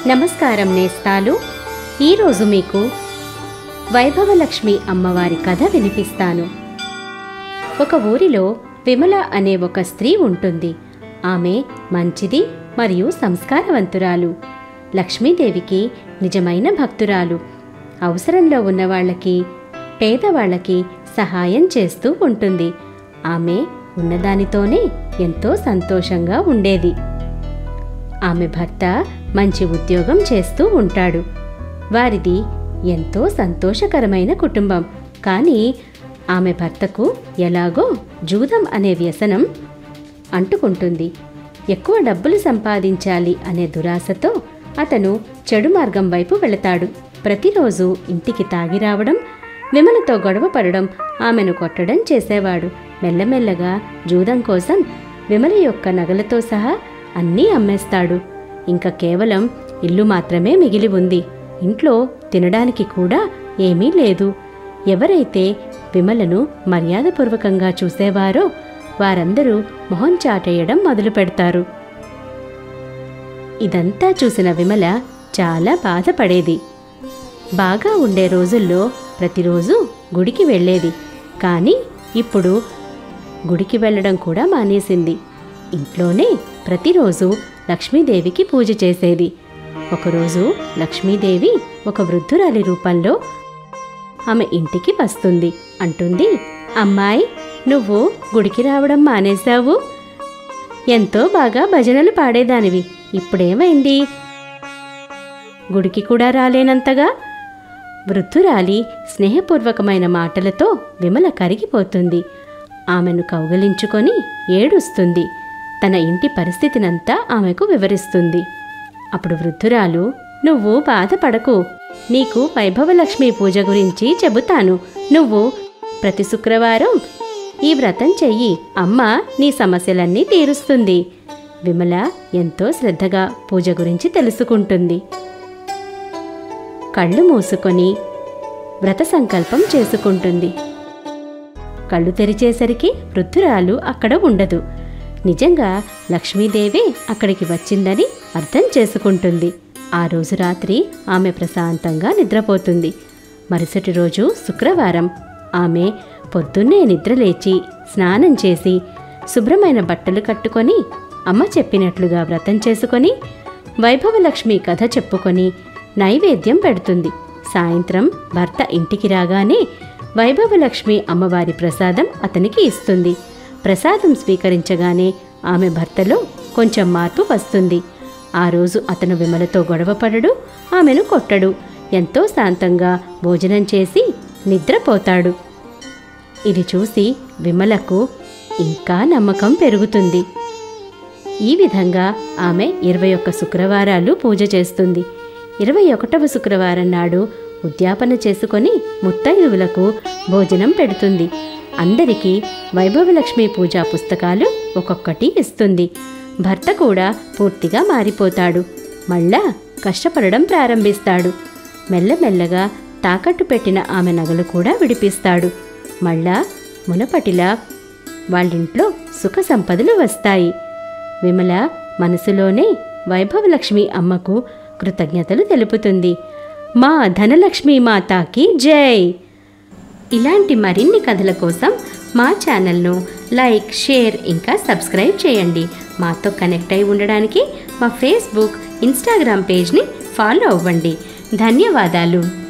నమస్కారం నేస్తాలు ఈరోజు మీకు వైభవలక్ష్మి అమ్మవారి కథ వినిపిస్తాను ఒక ఊరిలో విమల అనే ఒక స్త్రీ ఉంటుంది ఆమె మంచిది మరియు సంస్కారవంతురాలు లక్ష్మీదేవికి నిజమైన భక్తురాలు అవసరంలో ఉన్న వాళ్ళకి పేదవాళ్ళకి సహాయం చేస్తూ ఉంటుంది ఆమె ఉన్నదానితోనే ఎంతో సంతోషంగా ఉండేది ఆమె భర్త మంచి ఉద్యోగం చేస్తూ ఉంటాడు వారిది ఎంతో సంతోషకరమైన కుటుంబం కానీ ఆమె భర్తకు ఎలాగో జూదం అనే వ్యసనం అంటుకుంటుంది ఎక్కువ డబ్బులు సంపాదించాలి అనే దురాశతో అతను చెడు మార్గం వైపు వెళతాడు ప్రతిరోజు ఇంటికి తాగి రావడం విమలతో గొడవ పడడం ఆమెను కొట్టడం చేసేవాడు మెల్లమెల్లగా జూదం కోసం విమల యొక్క నగలతో సహా అన్నీ అమ్మేస్తాడు ఇంకా కేవలం ఇల్లు మాత్రమే మిగిలి ఉంది ఇంట్లో తినడానికి కూడా ఏమీ లేదు ఎవరైతే విమలను మర్యాదపూర్వకంగా చూసేవారో వారందరూ మొహం చాటేయడం మొదలు పెడతారు ఇదంతా చూసిన విమల చాలా బాధపడేది బాగా ఉండే రోజుల్లో ప్రతిరోజు గుడికి వెళ్ళేది కానీ ఇప్పుడు గుడికి వెళ్ళడం కూడా మానేసింది ఇంట్లోనే ప్రతిరోజు లక్ష్మీదేవికి పూజ చేసేది ఒకరోజు లక్ష్మీదేవి ఒక వృద్ధురాలి రూపంలో ఆమె ఇంటికి వస్తుంది అంటుంది అమ్మాయి నువ్వు గుడికి రావడం మానేశావు ఎంతో బాగా భజనలు పాడేదానివి ఇప్పుడేమైంది గుడికి కూడా రాలేనంతగా వృద్ధురాలి స్నేహపూర్వకమైన మాటలతో విమల కరిగిపోతుంది ఆమెను కౌగలించుకొని ఏడుస్తుంది తన ఇంటి పరిస్థితినంతా ఆమెకు వివరిస్తుంది అప్పుడు వృద్ధురాలు నువ్వు బాధపడకు నీకు వైభవలక్ష్మి పూజ గురించి చెబుతాను నువ్వు ప్రతి శుక్రవారం ఈ వ్రతం చెయ్యి అమ్మ నీ సమస్యలన్నీ తీరుస్తుంది విమల ఎంతో శ్రద్ధగా పూజ గురించి తెలుసుకుంటుంది కళ్ళు మూసుకొని వ్రత సంకల్పం చేసుకుంటుంది కళ్ళు తెరిచేసరికి వృద్ధురాలు అక్కడ ఉండదు నిజంగా లక్ష్మీదేవి అక్కడికి వచ్చిందని అర్థం చేసుకుంటుంది ఆ రోజు రాత్రి ఆమె ప్రశాంతంగా నిద్రపోతుంది మరుసటి రోజు శుక్రవారం ఆమె పొద్దున్నే నిద్రలేచి స్నానం చేసి శుభ్రమైన బట్టలు కట్టుకొని అమ్మ చెప్పినట్లుగా వ్రతం చేసుకొని వైభవలక్ష్మి కథ చెప్పుకొని నైవేద్యం పెడుతుంది సాయంత్రం భర్త ఇంటికి రాగానే వైభవలక్ష్మి అమ్మవారి ప్రసాదం అతనికి ఇస్తుంది ప్రసాదం స్వీకరించగానే ఆమె భర్తలో కొంచెం మార్పు వస్తుంది ఆ రోజు అతను విమలతో గొడవపడడు ఆమెను కొట్టడు ఎంతో శాంతంగా భోజనం చేసి నిద్రపోతాడు ఇది చూసి విమలకు ఇంకా నమ్మకం పెరుగుతుంది ఈ విధంగా ఆమె ఇరవై ఒక్క శుక్రవారాలు పూజ చేస్తుంది ఇరవై ఒకటవ శుక్రవారం నాడు ఉద్యాపన చేసుకొని ముత్తైదువులకు భోజనం పెడుతుంది అందరికీ వైభవలక్ష్మి పూజా పుస్తకాలు ఒక్కొక్కటి ఇస్తుంది భర్త కూడా పూర్తిగా మారిపోతాడు మళ్ళా కష్టపడడం ప్రారంభిస్తాడు మెల్లమెల్లగా తాకట్టు పెట్టిన ఆమె నగలు కూడా విడిపిస్తాడు మళ్ళా మునపటిలా వాళ్ళింట్లో సుఖ సంపదలు వస్తాయి విమల మనసులోనే వైభవలక్ష్మి అమ్మకు కృతజ్ఞతలు తెలుపుతుంది మా ధనలక్ష్మి మాతాకి జై ఇలాంటి మరిన్ని కథల కోసం మా ఛానల్ను లైక్ షేర్ ఇంకా సబ్స్క్రైబ్ చేయండి మాతో కనెక్ట్ అయి ఉండడానికి మా ఫేస్బుక్ ఇన్స్టాగ్రామ్ పేజ్ని ఫాలో అవ్వండి ధన్యవాదాలు